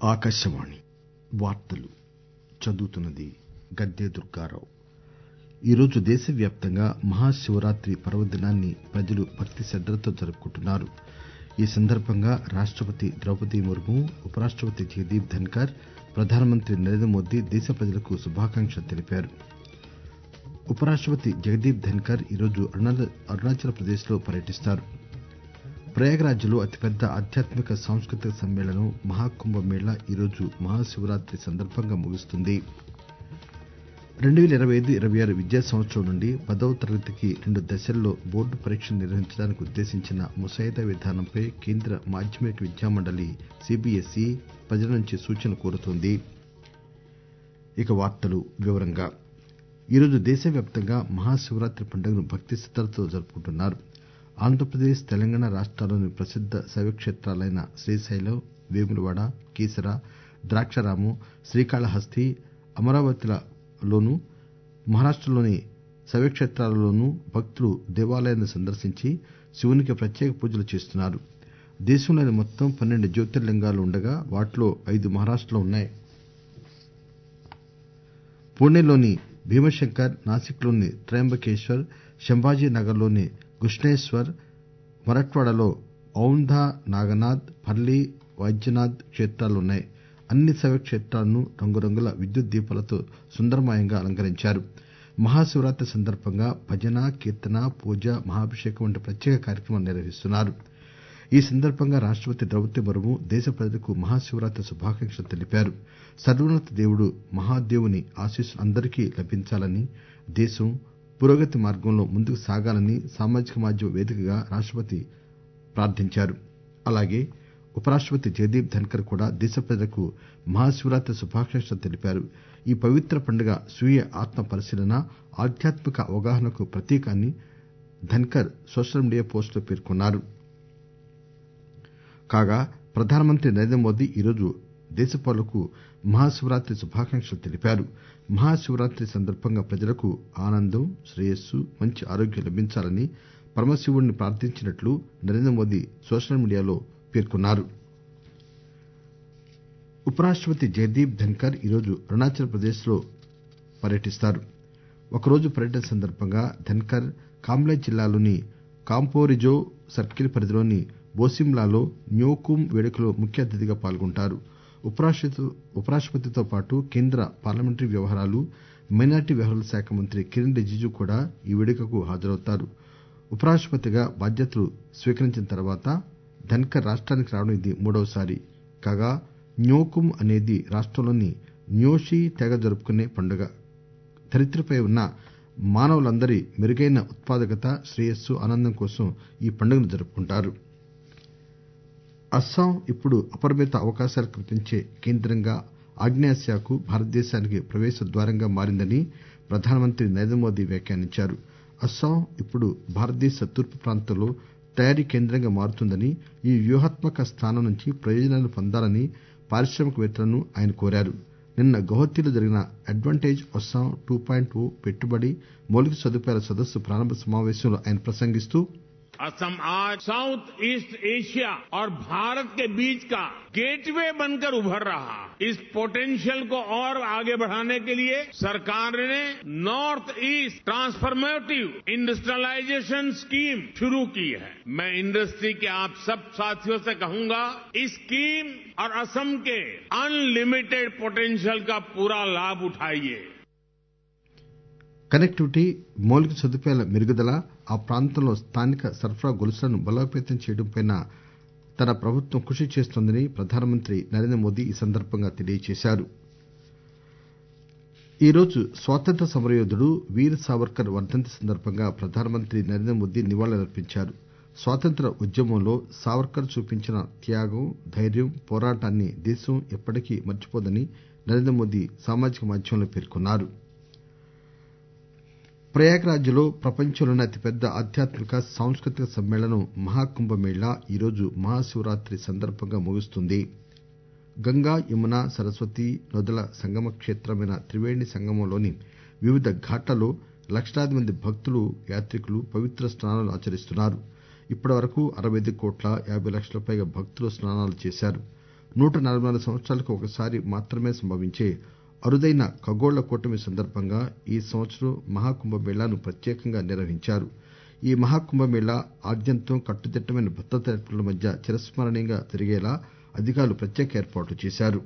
ఆకాశవాణి వార్తలు చదువుతున్నది గద్దె దుర్గారావు ఈరోజు దేశవ్యాప్తంగా మహాశివరాత్రి పర్వదినాన్ని ప్రజలు భక్తి శ్రద్దలతో జరుపుకుంటున్నారు ఈ సందర్బంగా రాష్టపతి ద్రౌపది ముర్ము ఉపరాష్టపతి జగదీప్ ధన్కర్ ప్రధానమంత్రి నరేంద్ర మోదీ దేశ ప్రజలకు శుభాకాంక్షలు తెలిపారు ఉపరాష్టపతి జగదీప్ ధన్కర్ ఈరోజు అరుణాచల్ ప్రదేశ్ లో పర్యటిస్తారు ప్రయాగ్ రాజ్ లో అతిపెద్ద ఆధ్యాత్మిక సాంస్కృతిక సమ్మేళనం మహాకుంభ మేళా ఈరోజు మహాశివరాత్రి సందర్బంగా ముగుస్తుంది విద్యా సంవత్సరం నుండి పదవ తరగతికి రెండు దశల్లో బోర్డు పరీక్షలు నిర్వహించడానికి ఉద్దేశించిన ముసాయిదా విధానంపై కేంద్ర మాధ్యమిక విద్యామండలి సీబీఎస్ఈ ప్రజల నుంచి సూచనలు కోరుతోంది ఈరోజు దేశవ్యాప్తంగా మహాశివరాత్రి పండుగను భక్తి శ్రద్దలతో జరుపుకుంటున్నారు ఆంధ్రప్రదేశ్ తెలంగాణ రాష్టాల్లోని ప్రసిద్ద శైవక్షేత్రాలైన శ్రీశైలం వేములవాడ కీసర ద్రాక్షారామం శ్రీకాళహస్తి అమరావతిలలోనూ మహారాష్టలోని శైవక్షేత్రాలలోనూ భక్తులు దేవాలయాలను సందర్శించి శివునికి ప్రత్యేక పూజలు చేస్తున్నారు దేశంలోని మొత్తం పన్నెండు జ్యోతిర్లింగాలు ఉండగా వాటిలో ఐదు మహారాష్టలో ఉన్నాయి పుణెలోని భీమశంకర్ నాసిక్ లోని త్రయంబకేశ్వర్ సంభాజీనగర్ లోని ఘృష్ణేశ్వర్ మరాఠ్వాడలో ఔంధా నాగనాథ్ పర్లీ వైద్యనాథ్ క్షేత్రాలున్నాయి అన్ని శైవక్షేత్రాలను రంగురంగుల విద్యుత్ దీపాలతో సుందరమయంగా అలంకరించారు మహాశివరాత్రి సందర్బంగా భజన కీర్తన పూజ మహాభిషేకం వంటి ప్రత్యేక కార్యక్రమాలు నిర్వహిస్తున్నారు ఈ సందర్బంగా రాష్టపతి ద్రౌపది ముర్ము దేశ ప్రజలకు మహాశివరాత్రి శుభాకాంక్షలు తెలిపారు సర్వోన్నత దేవుడు మహాదేవుని ఆశీస్సులు అందరికీ లభించాలని దేశం పురోగతి మార్గంలో ముందుకు సాగాలని సామాజిక మాధ్యమ వేదికగా రాష్టపతి ప్రార్థించారు అలాగే ఉపరాష్టపతి జగదీప్ ధన్కర్ కూడా దేశ ప్రజలకు మహాశివరాత్రి శుభాకాంక్షలు తెలిపారు ఈ పవిత్ర పండుగ స్వీయ ఆత్మ పరిశీలన ఆధ్యాత్మిక అవగాహనకు ప్రతీక అని ధన్కర్ సోషల్ మీడియా పోస్ట్ లో పేర్కొన్నారు కాగా ప్రధానమంత్రి నరేంద్ర మోదీ ఈరోజు దేశ పౌరులకు మహాశివరాత్రి శుభాకాంక్షలు తెలిపారు మహాశివరాత్రి సందర్బంగా ప్రజలకు ఆనందం శ్రేయస్సు మంచి ఆరోగ్యం లభించాలని పరమశివుడిని ప్రార్థించినట్లు నరేంద్ర మోదీ సోషల్ మీడియాలో పేర్కొన్నారు ఉపరాష్టపతి జగదీప్ ధన్కర్ ఈరోజు అరుణాచల్ ప్రదేశ్ లో పర్యటిస్తారు ఒకరోజు పర్యటన సందర్బంగా ధన్కర్ కామ్లే జిల్లాలోని కాంపోరిజో సర్కిల్ పరిధిలోని బోసిమ్లాలో న్యోకుమ్ వేడుకలో ముఖ్య అతిథిగా పాల్గొంటారు ఉపరాష్టపతితో పాటు కేంద్ర పార్లమెంటరీ వ్యవహారాలు మైనార్టీ వ్యవహారాల శాఖ మంత్రి కిరణ్ రిజిజు కూడా ఈ వేడుకకు హాజరవుతారు ఉపరాష్టపతిగా బాధ్యతలు స్వీకరించిన తర్వాత ధన్కర్ రాష్టానికి రావడం ఇది మూడవసారి కాగా న్యోకుమ్ అనేది రాష్టంలోని న్యోషి తెగ జరుపుకునే పండుగ ధరిత్రిపై ఉన్న మానవులందరి మెరుగైన ఉత్పాదకత శ్రేయస్సు ఆనందం కోసం ఈ పండుగను జరుపుకుంటారు అస్పాం ఇప్పుడు అపరిమిత అవకాశాలు కల్పించే కేంద్రంగా ఆగ్నేయాసియాకు భారతదేశానికి ప్రవేశ ద్వారంగా మారిందని ప్రధానమంత్రి నరేంద్ర మోదీ వ్యాఖ్యానించారు అస్పాం ఇప్పుడు భారతదేశ తూర్పు ప్రాంతంలో తయారీ కేంద్రంగా మారుతుందని ఈ వ్యూహాత్మక స్థానం నుంచి ప్రయోజనాలు పొందాలని పారిశ్రామికవేత్తలను ఆయన కోరారు నిన్న గౌహతిలో జరిగిన advantage Assam two point O పెట్టుబడి మౌలిక సదుపాయాల సదస్సు ప్రారంభ సమావేశంలో ఆయన ప్రసంగిస్తూ असम आज साउथ ईस्ट एशिया और भारत के बीच का गेटवे बनकर उभर रहा इस पोटेंशियल को और आगे बढ़ाने के लिए सरकार ने north east transformative industrialisation scheme शुरू की है मैं इंडस्ट्री के आप सब साथियों से कहूंगा इस स्कीम और असम के अनलिमिटेड पोटेंशियल का पूरा लाभ उठाइए కనెక్టివిటీ మౌలిక సదుపాయాల మెరుగుదల ఆ ప్రాంతంలో స్థానిక సరఫరా గొలుసులను బలోపేతం చేయడంపై తన ప్రభుత్వం కృషి చేస్తోందని ప్రధానమంత్రి నరేంద్ర మోదీ ఈ సందర్బంగా తెలియజేశారు ఈరోజు స్వాతంత్ర్య సమరయోధుడు వీర్ సావర్కర్ వర్దంతి సందర్బంగా ప్రధానమంత్రి నరేంద్ర మోదీ నివాళులర్పించారు స్వాతంత్ర్య ఉద్యమంలో సావర్కర్ చూపించిన త్యాగం ధైర్యం పోరాటాన్ని దేశం ఎప్పటికీ మర్చిపోదని నరేంద్ర మోదీ సామాజిక మాధ్యమంలో పేర్కొన్నారు ప్రయాగ్ రాజ్ లో ప్రపంచంలోనే అతిపెద్ద ఆధ్యాత్మిక సాంస్కృతిక సమ్మేళనం మహాకుంభ మేళా ఈరోజు మహాశివరాత్రి సందర్బంగా ముగుస్తుంది గంగా యమున సరస్వతి నదుల సంగమ క్షేత్రమైన త్రివేణి సంగమంలోని వివిధ ఘాట్లలో లక్షలాది మంది భక్తులు యాత్రికులు పవిత్ర స్నానాలు ఆచరిస్తున్నారు ఇప్పటివరకు అరవై ఐదు కోట్ల యాబై లక్షల పైగా భక్తులు స్నానాలు చేశారు నూట నలబై నాలుగు సంవత్సరాలకు ఒకసారి మాత్రమే సంభవించే అరుదైన ఖగోళ కూటమి సందర్భంగా ఈ సంవత్సరం మహాకుంభమేళాను ప్రత్యేకంగా నిర్వహించారు ఈ మహాకుంభమేళా ఆద్యంతం కట్టుదిట్టమైన భద్రతా ఏర్పాట్ల మధ్య చిరస్మరణీయంగా జరిగేలా అధికారులు ప్రత్యేక ఏర్పాట్లు చేశారు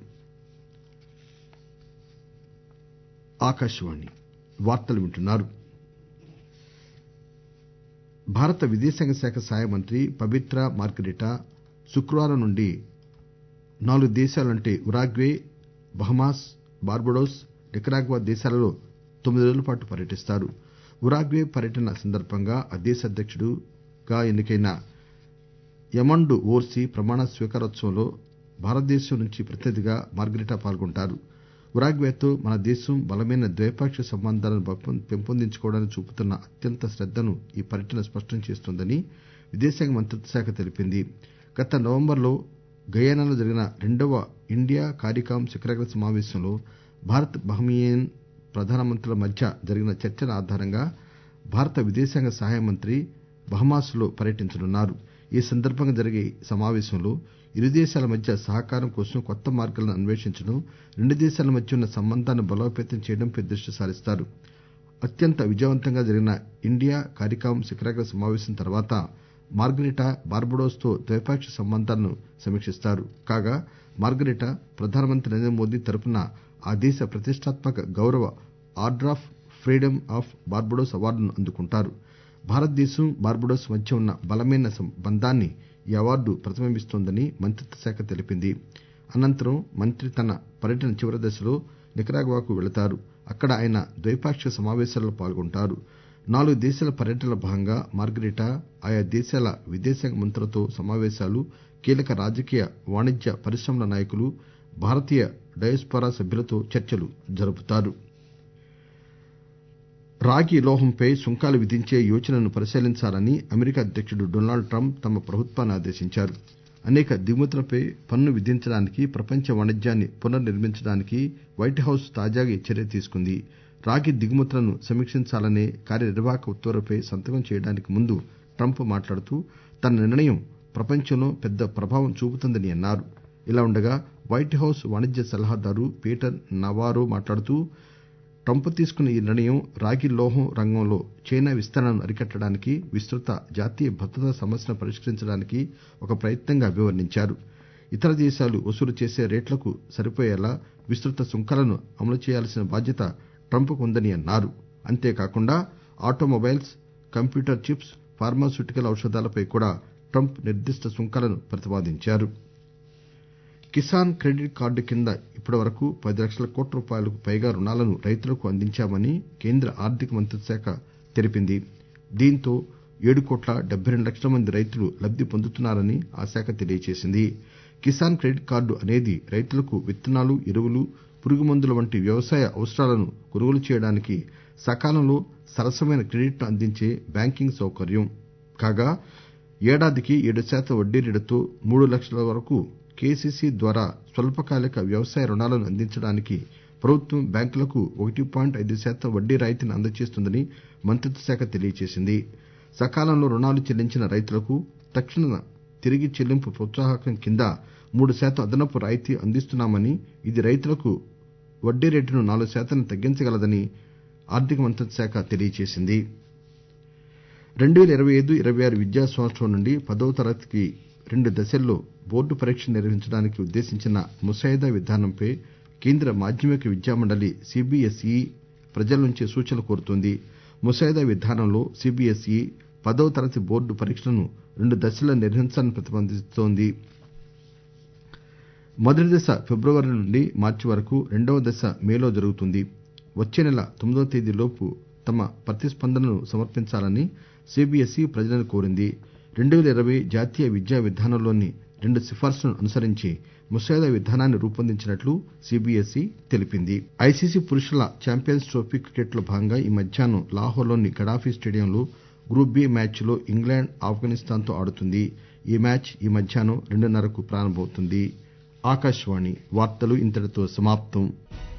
భారత విదేశాంగ శాఖ సహాయ మంత్రి పబిత్రా మార్గరిటా శుక్రవారం నుండి నాలుగు దేశాలంటే ఉరాగ్వే బహమాస్ బార్బడోస్ నికరాగ్వా దేశాలలో తొమ్మిది రోజుల పాటు పర్యటిస్తారు ఉరాగ్వే పర్యటన సందర్భంగా ఆ దేశ అధ్యకుడిగా ఎన్నికైన యమండు ఓర్సీ ప్రమాణ స్వీకారోత్సవంలో భారతదేశం నుంచి ప్రతినిధిగా మార్గరిటా పాల్గొంటారు ఉరాగ్వేతో మన దేశం బలమైన ద్వైపాక్షిక సంబంధాలను పెంపొందించుకోవడానికి చూపుతున్న అత్యంత శ్రద్దను ఈ పర్యటన స్పష్టం చేస్తోందని విదేశాంగ మంత్రిత్వ శాఖ తెలిపింది గత నవంబర్లో గయానాలో జరిగిన రెండవ ఇండియా కారికామ్ శిఖరాగ్ర సమావేశంలో భారత్ బహ్రెయిన్ ప్రధానమంత్రుల మధ్య జరిగిన చర్చల ఆధారంగా భారత విదేశాంగ సహాయ మంత్రి బహమాస్ లో పర్యటించనున్నారు ఈ సందర్భంగా జరిగే సమావేశంలో ఇరు దేశాల మధ్య సహకారం కోసం కొత్త మార్గాలను అన్వేషించడం రెండు దేశాల మధ్య ఉన్న సంబంధాలను బలోపేతం చేయడంపై దృష్టి సారిస్తారు అత్యంత విజయవంతంగా జరిగిన ఇండియా కారికామ్ శిఖరాగ్ర సమావేశం తర్వాత మార్గరిటా బార్బడోస్ తో ద్వైపాక్షిక సంబంధాలను సమీక్షిస్తారు కాగా మార్గరిటా ప్రధానమంత్రి నరేంద్ర మోదీ తరఫున ఆ దేశ ప్రతిష్టాత్మక గౌరవ order of freedom of Barbados అవార్డును అందుకుంటారు భారతదేశం బార్బడోస్ మధ్య ఉన్న బలమైన బంధాన్ని ఈ అవార్డు ప్రతిబింబిస్తోందని మంత్రిత్వ శాఖ తెలిపింది అనంతరం మంత్రి తన పర్యటన చివరి దశలో నికరాగ్వాకు వెళతారు అక్కడ ఆయన ద్వైపాక్షిక సమావేశాల్లో పాల్గొంటారు నాలుగు దేశాల పర్యటనలో భాగంగా మార్గరిటా ఆయా దేశాల విదేశాంగ మంత్రులతో సమావేశాలు కీలక రాజకీయ వాణిజ్య పరిశ్రమల నాయకులు భారతీయ డయాస్పోరా సభ్యులతో చర్చలు జరుపుతారు రాగి లోహంపై సుంకాలు విధించే యోచనను పరిశీలించాలని అమెరికా అధ్యకుడు డొనాల్డ్ ట్రంప్ తమ ప్రభుత్వాన్ని ఆదేశించారు అనేక దిగుమతులపై పన్ను విధించడానికి ప్రపంచ వాణిజ్యాన్ని పునర్నిర్మించడానికి వైట్ హౌస్ తాజాగా ఈ చర్య తీసుకుంది రాగి దిగుమతులను సమీక్షించాలనే కార్యనిర్వాహక ఉత్తర్వులపై సంతకం చేయడానికి ముందు ట్రంప్ మాట్లాడుతూ తన నిర్ణయం ప్రపంచంలో పెద్ద ప్రభావం చూపుతుందని అన్నారు ఇలా ఉండగా వైట్ హౌస్ వాణిజ్య సలహాదారు పీటర్ నవారో మాట్లాడుతూ ట్రంప్ తీసుకున్న ఈ నిర్ణయం రాగి లోహం రంగంలో చైనా విస్తరణను అరికట్టడానికి విస్తృత జాతీయ భద్రతా సమస్యను పరిష్కరించడానికి ఒక ప్రయత్నంగా అభివర్ణించారు ఇతర దేశాలు వసూలు చేసే రేట్లకు సరిపోయేలా విస్తృత సుంకాలను అమలు చేయాల్సిన బాధ్యత ట్రంప్ కు ఉందని అన్నారు అంతేకాకుండా ఆటోమొబైల్స్ కంప్యూటర్ చిప్స్ ఫార్మాస్యూటికల్ ఔషధాలపై కూడా ట్రంప్ నిర్దిష్ట సుంకాలను ప్రతిపాదించారు కిసాన్ క్రెడిట్ కార్డు కింద ఇప్పటివరకు పది లక్షల కోట్ల రూపాయలకు పైగా రుణాలను రైతులకు అందించామని కేంద్ర ఆర్థిక మంత్రిత్వ శాఖ తెలిపింది దీంతో ఏడు కోట్ల డెబ్బై రెండు లక్షల మంది రైతులు లబ్ది పొందుతున్నారని ఆ శాఖ తెలియజేసింది కిసాన్ క్రెడిట్ కార్డు అనేది రైతులకు విత్తనాలు ఎరువులు పురుగుమందుల వంటి వ్యవసాయ అవసరాలను కొనుగోలు చేయడానికి సకాలంలో సరసమైన క్రెడిట్ ను అందించే బ్యాంకింగ్ సౌకర్యం కాగా ఏడాదికి ఏడు శాతం వడ్డీ రేటుతో మూడు లక్షల వరకు కెసిసి ద్వారా స్వల్పకాలిక వ్యవసాయ రుణాలను అందించడానికి ప్రభుత్వం బ్యాంకులకు ఒకటి పాయింట్ ఐదు శాతం వడ్డీ రాయితీని అందజేస్తుందని మంత్రిత్వ శాఖ తెలియజేసింది సకాలంలో రుణాలు చెల్లించిన రైతులకు తక్షణ తిరిగి చెల్లింపు ప్రోత్సాహకం కింద మూడు శాతం అదనపు రాయితీ అందిస్తున్నామని ఇది రైతులకు వడ్డీ రేటును నాలుగు శాతానికి తగ్గించగలదని ఆర్థిక మంత్రిత్వ శాఖ తెలియజేసింది రెండు పేల ఇరవై ఐదు ఇరవై ఆరు విద్యా సంవత్సరం నుండి పదవ తరగతికి రెండు దశల్లో బోర్డు పరీక్షలు నిర్వహించడానికి ఉద్దేశించిన ముసాయిదా విధానంపై కేంద్ర మాధ్యమిక విద్యా మండలి సిబిఎస్ఇ ప్రజల నుంచి సూచనలు కోరుతోంది ముసాయిదా విధానంలో సిబిఎస్ఇ పదవ తరగతి బోర్డు పరీక్షలను రెండు దశల్లో నిర్వహించాలని ప్రతిపాదిస్తోంది మొదటి దశ ఫిబ్రవరి నుండి మార్చి వరకు రెండవ దశ మేలో జరుగుతుంది వచ్చే నెల తొమ్మిదవ తేదీలోపు తమ ప్రతిస్పందనను సమర్పించాలని సిబిఎస్ఇ ప్రజలను కోరింది రెండు పేల ఇరవై జాతీయ విద్యా విధానంలోని రెండు సిఫార్సులను అనుసరించి ముసాయిదా విధానాన్ని రూపొందించినట్లు సిబిఎస్ఇ తెలిపింది ఐసీసీ పురుషుల ఛాంపియన్స్ ట్రోఫీ క్రికెట్లో భాగంగా ఈ మధ్యాహ్నం లాహోర్లోని గడాఫీ స్టేడియంలో గ్రూప్ బి మ్యాచ్లో ఇంగ్లాండ్ ఆఫ్ఘనిస్తాన్ తో ఆడుతుంది ఈ మ్యాచ్ ఈ మధ్యాహ్నం రెండున్నరకు ప్రారంభమవుతుంది